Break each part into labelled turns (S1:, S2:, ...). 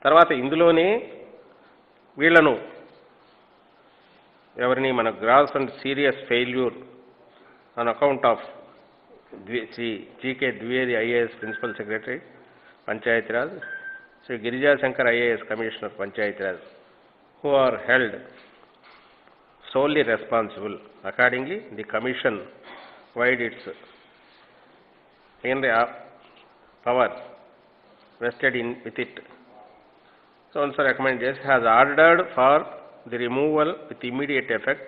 S1: తర్వాత ఇందులోనే వీళ్ళను ఎవరిని మన gross and serious failure on account of Shri GK Dwivedi IAS principal secretary Panchayati Raj Shri Girijashankar IAS commissioner Panchayati Raj who are held solely responsible. Accordingly, the commission, void its in the uh, power vested in with it. So also recommended has ordered for the removal with immediate effect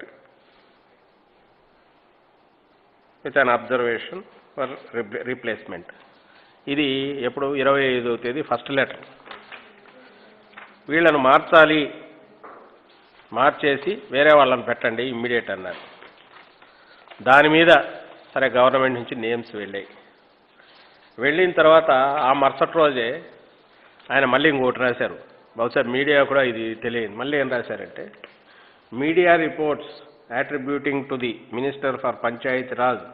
S1: with an observation for re- replacement. ఇది ఎప్పుడు ఇరవై ఐదో తేదీ first letter వీళ్ళను మార్చాలి మార్చేసి వేరే వాళ్ళని పెట్టండి ఇమ్మీడియట్ అన్నారు దాని మీద సరే గవర్నమెంట్ నుంచి నేమ్స్ వెళ్ళాయి వెళ్ళిన తర్వాత ఆ మరుసటి రోజే ఆయన మళ్ళీ ఇంకోటి రాశారు బహుశా మీడియా కూడా ఇది తెలియదు మళ్ళీ ఏం రాశారంటే media reports attributing to the minister for Panchayat Raj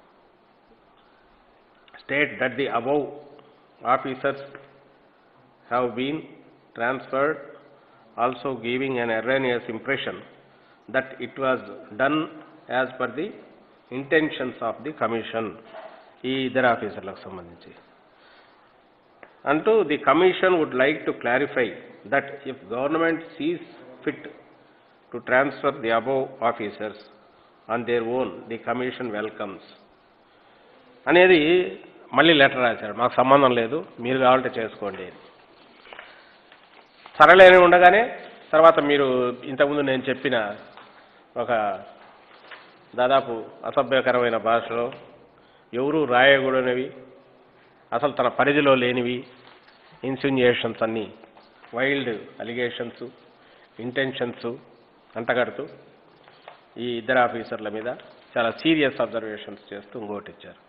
S1: state that the above officers have been transferred also giving an erroneous impression that it was done as per the intentions of the commission ఈ ఇద్దరు ఆఫీసర్లకు సంబంధించి అంటూ the commission would like to clarify that if government sees fit to transfer the above officers on their own the commission welcomes అనేది మళ్ళీ letter రాశాడు మాకు సంబంధం లేదు మీరు కావాలంటే చేసుకోండి అని సరళేని ఉండగానే తర్వాత మీరు ఇంతకుముందు నేను చెప్పిన ఒక దాదాపు అసభ్యకరమైన భాషలో ఎవరూ రాయకూడనివి అసలు తన పరిధిలో లేనివి ఇన్సిన్యుయేషన్స్ అన్నీ వైల్డ్ అలిగేషన్స్ ఇంటెన్షన్స్ అంటగడుతూ ఈ ఇద్దరు ఆఫీసర్ల మీద చాలా సీరియస్ అబ్జర్వేషన్స్ చేస్తూ ఇంకోటి ఇచ్చారు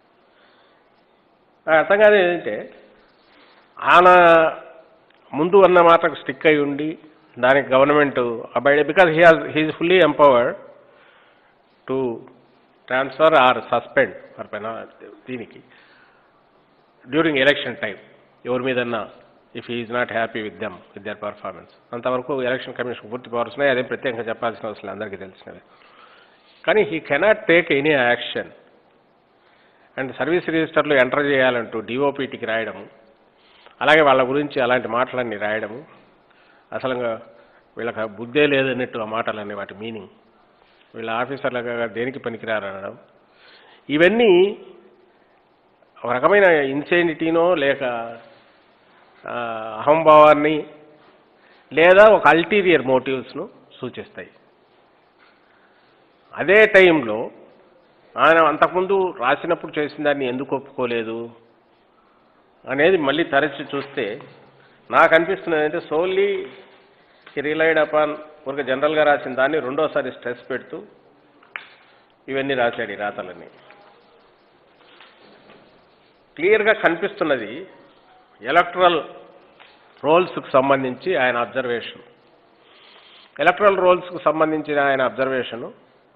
S1: నాకు అర్థం కాదు ఏంటంటే ఆయన ముందు అన్న మాటకు స్టిక్ అయి ఉండి దానికి government abide because he has he fully empowered to transfer or suspend for పెనా దీనికి డ్యూరింగ్ ఎలక్షన్ టైం ఎవరి మీదన్నా if is not happy with them with their performance అంతవరకు ఎలక్షన్ కమిషన్ పూర్తి పవర్స్ ఉన్నాయి అదేం ప్రత్యేకంగా చెప్పాల్సిన అవసరం లేదు, అందరికీ తెలిసినవే కానీ he cannot take any action and service రిజిస్టర్లో ఎంటర్ చేయాలంటూ డిఓపిటికి రాయడము అలాగే వాళ్ళ గురించి అలాంటి మాటలన్నీ రాయడము అసలు వీళ్ళకి ఆ బుద్ధే లేదన్నట్టు ఆ మాటలన్నీ వాటి మీనింగ్ వీళ్ళ ఆఫీసర్లుగా దేనికి పనికిరారు అనడం ఇవన్నీ ఒక రకమైన ఇన్సెనిటీనో లేక ఆ, అహంభావాన్ని లేదా ఒక అల్టీరియర్ మోటివ్స్ను సూచిస్తాయి అదే టైంలో ఆయన అంతకుముందు రాసినప్పుడు చేసిన దాన్ని ఎందుకు ఒప్పుకోలేదు అనేది మళ్ళీ తరచి చూస్తే నాకు అనిపిస్తున్నది అంటే సోల్లీ రిలైడ్ అపాన్ ఒక జనరల్గా రాసిన దాన్ని రెండోసారి స్ట్రెస్ పెడుతూ ఇవన్నీ రాశాడు ఈ రాతలన్నీ క్లియర్గా కనిపిస్తున్నది ఎలక్ట్రల్ రోల్స్కు సంబంధించి ఆయన అబ్జర్వేషన్ ఎలక్ట్రల్ రోల్స్కు సంబంధించిన ఆయన అబ్జర్వేషను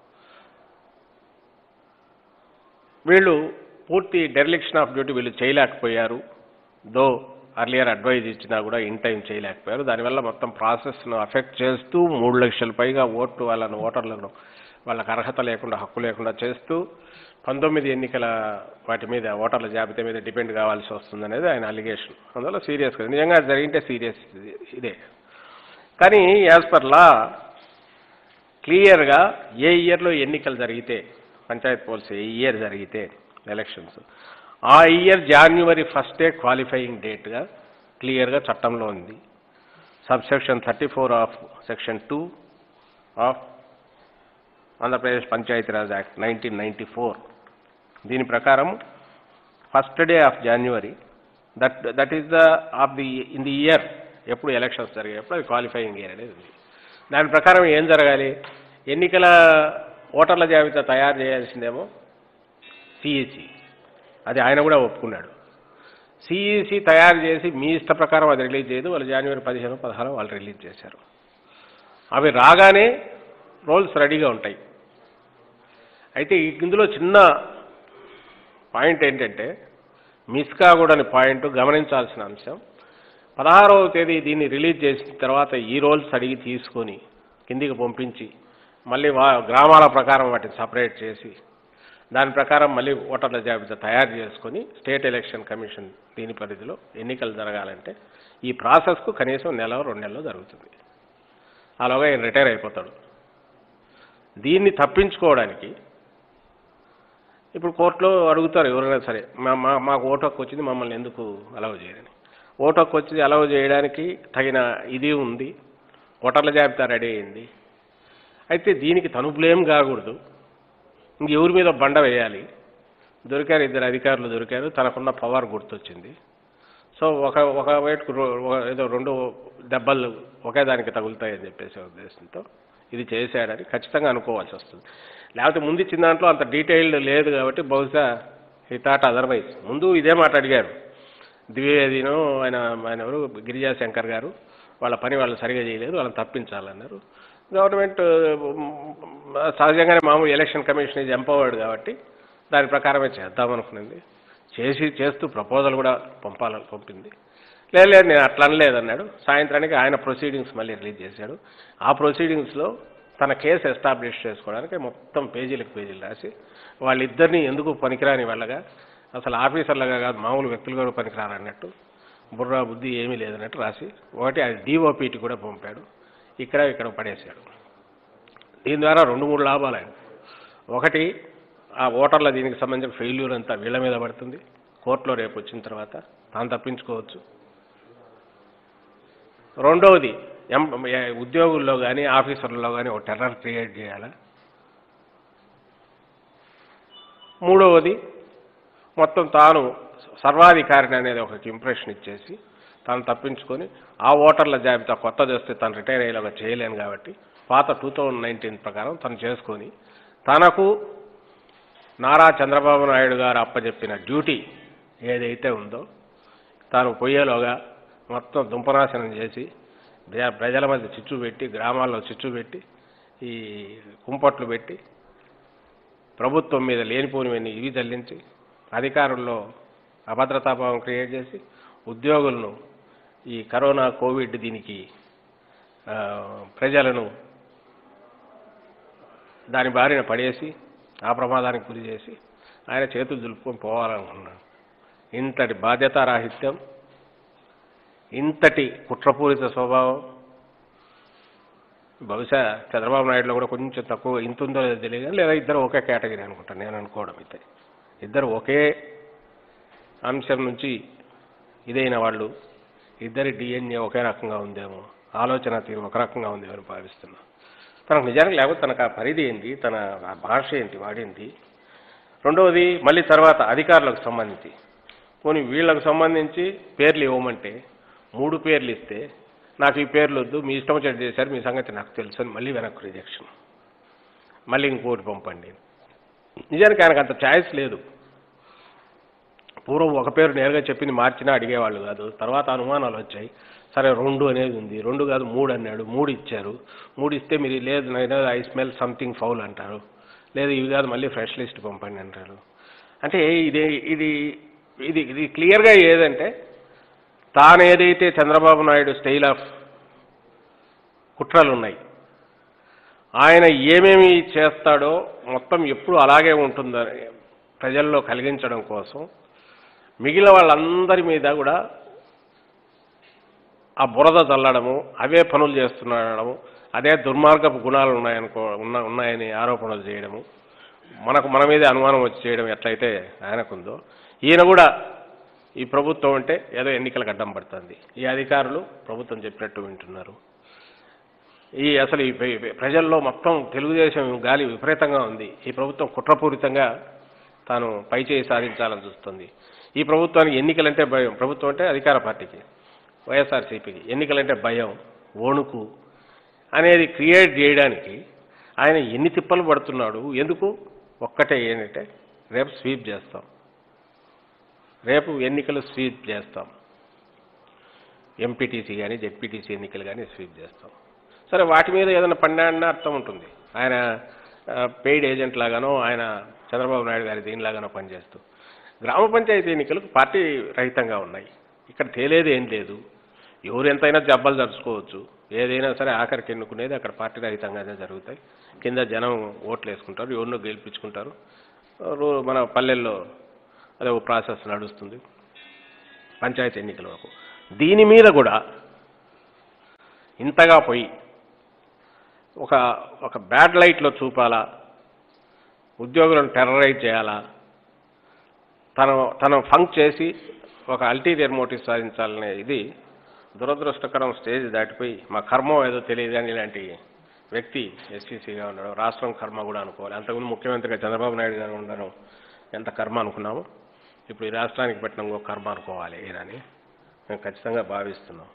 S1: వీళ్ళు పూర్తి డెరిలిక్షన్ ఆఫ్ డ్యూటీ వీళ్ళు చేయలేకపోయారు దో అర్లియర్ అడ్వైజ్ ఇచ్చినా కూడా ఇన్ టైం చేయలేకపోయారు దానివల్ల మొత్తం ప్రాసెస్ను అఫెక్ట్ చేస్తూ మూడు లక్షల పైగా ఓటు వాళ్ళను ఓటర్లను వాళ్ళకి అర్హత లేకుండా హక్కు లేకుండా చేస్తూ పంతొమ్మిది ఎన్నికల వాటి మీద ఓటర్ల జాబితా మీద డిపెండ్ కావాల్సి వస్తుంది అనేది ఆయన అలిగేషన్ అందువల్ల సీరియస్గా నిజంగా అది జరిగింటే సీరియస్ ఇదే కానీ యాజ్ పర్ లా క్లియర్గా ఏ ఇయర్లో ఎన్నికలు జరిగితే పంచాయత్ పోల్స్ ఏ ఇయర్ జరిగితే ఎలక్షన్స్ ఆ ఇయర్ జాన్యువరి ఫస్టే క్వాలిఫైయింగ్ డేట్గా క్లియర్గా చట్టంలో ఉంది sub section thirty four of section two of Andhra Pradesh Panchayati Raj act nineteen ninety four దీని ప్రకారం first day of January that that is the of the in the year ఎప్పుడు elections జరిగేప్పుడు అది క్వాలిఫైయింగ్ ఇయర్ అనేది ఉంది దాని ప్రకారం ఏం జరగాలి ఎన్నికల ఓటర్ల జాబితా తయారు చేయాల్సిందేమో సిఈసి అది ఆయన కూడా ఒప్పుకున్నాడు సిఈసి తయారు చేసి మీ ఇష్ట ప్రకారం అది రిలీజ్ చేయదు వాళ్ళు జనవరి పదిహేను పదహారు వాళ్ళు రిలీజ్ చేశారు అవి రాగానే రోల్స్ రెడీగా ఉంటాయి అయితే ఇందులో చిన్న పాయింట్ ఏంటంటే మిస్ కాకూడని పాయింట్ గమనించాల్సిన అంశం పదహారవ తేదీ దీన్ని రిలీజ్ చేసిన తర్వాత ఈ రోల్స్ అడిగి తీసుకొని కిందికి పంపించి మళ్ళీ వా గ్రామాల ప్రకారం వాటిని సపరేట్ చేసి దాని ప్రకారం మళ్ళీ ఓటర్ల జాబితా తయారు చేసుకొని స్టేట్ ఎలక్షన్ కమిషన్ దీని పరిధిలో ఎన్నికలు జరగాలంటే ఈ ప్రాసెస్కు కనీసం నెల రెండు నెలలు జరుగుతుంది అలాగా ఆయన రిటైర్ అయిపోతాడు దీన్ని తప్పించుకోవడానికి ఇప్పుడు కోర్టులో అడుగుతారు ఎవరైనా సరే మా మా మాకు ఓటు హక్కు వచ్చింది మమ్మల్ని ఎందుకు అలౌ చేయరని ఓటు హక్కు వచ్చింది అలౌ చేయడానికి తగిన ఇది ఉంది ఓటర్ల జాబితా రెడీ అయింది అయితే దీనికి తను బ్లేమ్ కాకూడదు ఇంక ఎవరి మీద బండ వేయాలి దొరికారు ఇద్దరు అధికారులు దొరికారు తనకున్న పవర్ గుర్తొచ్చింది సో ఒక ఒక వైపుకు రో- ఒక- ఏదో రెండు దెబ్బలు ఒకే దానికి తగులుతాయని చెప్పేసి ఉద్దేశంతో ఇది చేశాడని ఖచ్చితంగా అనుకోవాల్సి వస్తుంది లేకపోతే ముందు ఇచ్చిన దాంట్లో అంత డీటెయిల్డ్ లేదు కాబట్టి బహుశా ఈ థాట్ అదర్వైజ్ ముందు ఇదే మాట అడిగారు ద్వివేదిను ఆయన ఆయన ఎవరు గిరిజా శంకర్ గారు వాళ్ళ పని వాళ్ళు సరిగా చేయలేదు వాళ్ళని తప్పించాలన్నారు గవర్నమెంట్ ఉమ్, సహజంగానే మామూలు ఎలక్షన్ కమిషన్ ఇది ఎంపవర్డ్ కాబట్టి దాని ప్రకారమే చేద్దామనుకున్నది చేసి చేస్తూ ప్రపోజల్ కూడా పంపాలని పంపింది లేదు లేదు నేను అట్లా అనలేదన్నాడు సాయంత్రానికి ఆయన ప్రొసీడింగ్స్ మళ్ళీ రిలీజ్ చేశాడు ఆ ప్రొసీడింగ్స్లో తన కేసు ఎస్టాబ్లిష్ చేసుకోవడానికి మొత్తం పేజీలకు పేజీలు రాసి వాళ్ళిద్దరిని ఎందుకు పనికిరాని వాళ్ళగా అసలు ఆఫీసర్లుగా కాదు మామూలు వ్యక్తులు కూడా పనికిరారు అన్నట్టు బుర్రా బుద్ధి ఏమీ లేదన్నట్టు రాసి ఒకటి అది డిఓపిటి కూడా పంపాడు ఇక్కడ ఇక్కడ పడేశాడు దీని ద్వారా రెండు మూడు లాభాలు ఆయన ఒకటి ఆ ఓటర్ల దీనికి సంబంధించిన ఫెయిల్యూర్ అంతా వీళ్ళ మీద పడుతుంది కోర్టులో రేపు వచ్చిన తర్వాత తాను తప్పించుకోవచ్చు రెండవది ఎం ఏ- ఉద్యోగుల్లో కానీ ఆఫీసర్లలో కానీ ఒక టెర్రర్ క్రియేట్ చేయాలా మూడవది మొత్తం తాను సర్వాధికారిని అనేది ఒక ఇంప్రెషన్ ఇచ్చేసి తాను తప్పించుకొని ఆ ఓటర్ల జాబితా కొత్తది వస్తే తను రిటైర్ అయ్యేలాగా చేయలేను కాబట్టి పాత టూ థౌజండ్ నైన్టీన్ ప్రకారం తను చేసుకొని తనకు నారా చంద్రబాబు నాయుడు గారు అప్పచెప్పిన డ్యూటీ ఏదైతే ఉందో తాను పోయేలోగా మొత్తం దుంపనాశనం చేసి ప్ర- ప్రజల మధ్య చిచ్చు పెట్టి గ్రామాల్లో చిచ్చు పెట్టి ఈ కుంపట్లు పెట్టి ప్రభుత్వం మీద లేనిపోనివన్నీ ఇవి చెల్లించి అధికారుల్లో అభద్రతాభావం క్రియేట్ చేసి ఉద్యోగులను ఈ కరోనా కోవిడ్ దీనికి ఆ, ప్రజలను దాని బారిన పడేసి ఆ ప్రమాదానికి గురి చేసి ఆయన చేతులు దులుపుకొని పోవాలనుకున్నాడు ఇంతటి బాధ్యతారాహిత్యం ఇంతటి కుట్రపూరిత స్వభావం బహుశా చంద్రబాబు నాయుడులో కూడా కొంచెం తక్కువ ఇంత ఉందో లేదో తెలియదు కానీ లేదా ఇద్దరు ఒకే కేటగిరీ అనుకుంటాను నేను అనుకోవడం అయితే ఇద్దరు ఒకే అంశం నుంచి ఇదైన వాళ్ళు ఇద్దరి డిఎన్ఏ ఒకే రకంగా ఉందేమో ఆలోచన తీరు ఒక రకంగా ఉందేమో అని భావిస్తున్నా తనకు నిజానికి లేకపోతే తనకు ఆ పరిధి ఏంటి తన ఆ భాష ఏంటి వాడింది రెండవది మళ్ళీ తర్వాత అధికారులకు సంబంధించి పోనీ వీళ్ళకు సంబంధించి పేర్లు ఇవ్వమంటే మూడు పేర్లు ఇస్తే నాకు ఈ పేర్లు వద్దు మీ ఇష్టం వచ్చేది చేశారు మీ సంగతి నాకు తెలుసు అని మళ్ళీ వెనక్కి రిజెక్షన్ మళ్ళీ ఇంకోటి పంపండి నిజానికి ఆయనకు అంత ఛాయిస్ లేదు పూర్వం ఒక పేరు నేరుగా చెప్పింది మార్చినా అడిగేవాళ్ళు కాదు తర్వాత అనుమానాలు వచ్చాయి సరే రెండు అనేది ఉంది రెండు కాదు మూడు అన్నాడు మూడు ఇచ్చారు మూడు ఇస్తే మీరు లేదు నేను ఐ స్మెల్ సంథింగ్ ఫౌల్ అంటారు లేదు ఇవి కాదు మళ్ళీ ఫ్రెష్ లిస్ట్ పంపండి అంటారు అంటే ఇది ఇది ఇది ఇది క్లియర్గా ఏదంటే తాను ఏదైతే చంద్రబాబు నాయుడు స్టైల్ ఆఫ్ కుట్రలు ఉన్నాయి ఆయన ఏమేమి చేస్తాడో మొత్తం ఎప్పుడు అలాగే ఉంటుందని ప్రజల్లో కలిగించడం కోసం మిగిలిన వాళ్ళందరి మీద కూడా ఆ బురద చల్లడము అవే పనులు చేస్తున్నాడము అదే దుర్మార్గపు గుణాలు ఉన్నాయనుకో ఉన్న ఉన్నాయని ఆరోపణలు చేయడము మనకు మన మీదే అనుమానం వచ్చి చేయడం ఎట్లయితే ఆయనకుందో ఈయన కూడా ఈ ప్రభుత్వం అంటే ఏదో ఎన్నికలకు అడ్డం పడుతుంది ఈ అధికారులు ప్రభుత్వం చెప్పినట్టు వింటున్నారు ఈ అసలు ఈ ప్ర- ప్రజల్లో మొత్తం తెలుగుదేశం గాలి విపరీతంగా ఉంది ఈ ప్రభుత్వం కుట్రపూరితంగా తాను పైచేయి సాధించాలని చూస్తుంది ఈ ప్రభుత్వానికి ఎన్నికలంటే భయం ప్రభుత్వం అంటే అధికార పార్టీకి వైఎస్ఆర్సీపీకి ఎన్నికలంటే భయం వణుకు అనేది క్రియేట్ చేయడానికి ఆయన ఎన్ని తిప్పలు పడుతున్నాడు ఎందుకు ఒక్కటే ఏంటంటే రేపు స్వీప్ చేస్తాం రేపు ఎన్నికలు స్వీప్ చేస్తాం ఎంపీటీసీ కానీ జెడ్పీటీసీ ఎన్నికలు కానీ స్వీప్ చేస్తాం సరే వాటి మీద ఏదైనా పన్నాడినా అర్థం ఉంటుంది ఆయన పెయిడ్ ఏజెంట్ లాగానో ఆయన చంద్రబాబు నాయుడు గారి దీనిలాగానో పనిచేస్తూ గ్రామ పంచాయతీ ఎన్నికలు పార్టీ రహితంగా ఉన్నాయి ఇక్కడ తేలేది ఏం లేదు ఎవరు ఎంతైనా జబ్బలు జరుచుకోవచ్చు ఏదైనా సరే ఆఖరికి ఎన్నుకునేది అక్కడ పార్టీ రహితంగానే జరుగుతాయి కింద జనం ఓట్లు వేసుకుంటారు ఎవరినో గెలిపించుకుంటారు రో- మన పల్లెల్లో అదే ఒక ప్రాసెస్ నడుస్తుంది పంచాయతీ ఎన్నికల వరకు దీని మీద కూడా ఇంతగా పోయి ఒక ఒక బ్యాడ్ లైట్లో చూపాలా ఉద్యోగులను టెర్రరైజ్ చేయాలా తను తను ఫంక్ చేసి ఒక అల్టీరియర్ మోటివ్ సాధించాలనే ఇది దురదృష్టకరం స్టేజ్ దాటిపోయి మా కర్మ ఏదో తెలియదు అని ఇలాంటి వ్యక్తి ఎస్సీసీగా ఉండడం రాష్ట్రం కర్మ కూడా అనుకోవాలి అంతకుముందు ముఖ్యమంత్రిగా చంద్రబాబు నాయుడు గారు ఉండడం ఎంత కర్మ అనుకున్నాము ఇప్పుడు ఈ రాష్ట్రానికి పెట్టిన ఇంకో కర్మ అనుకోవాలి ఈయనని మేము ఖచ్చితంగా భావిస్తున్నాం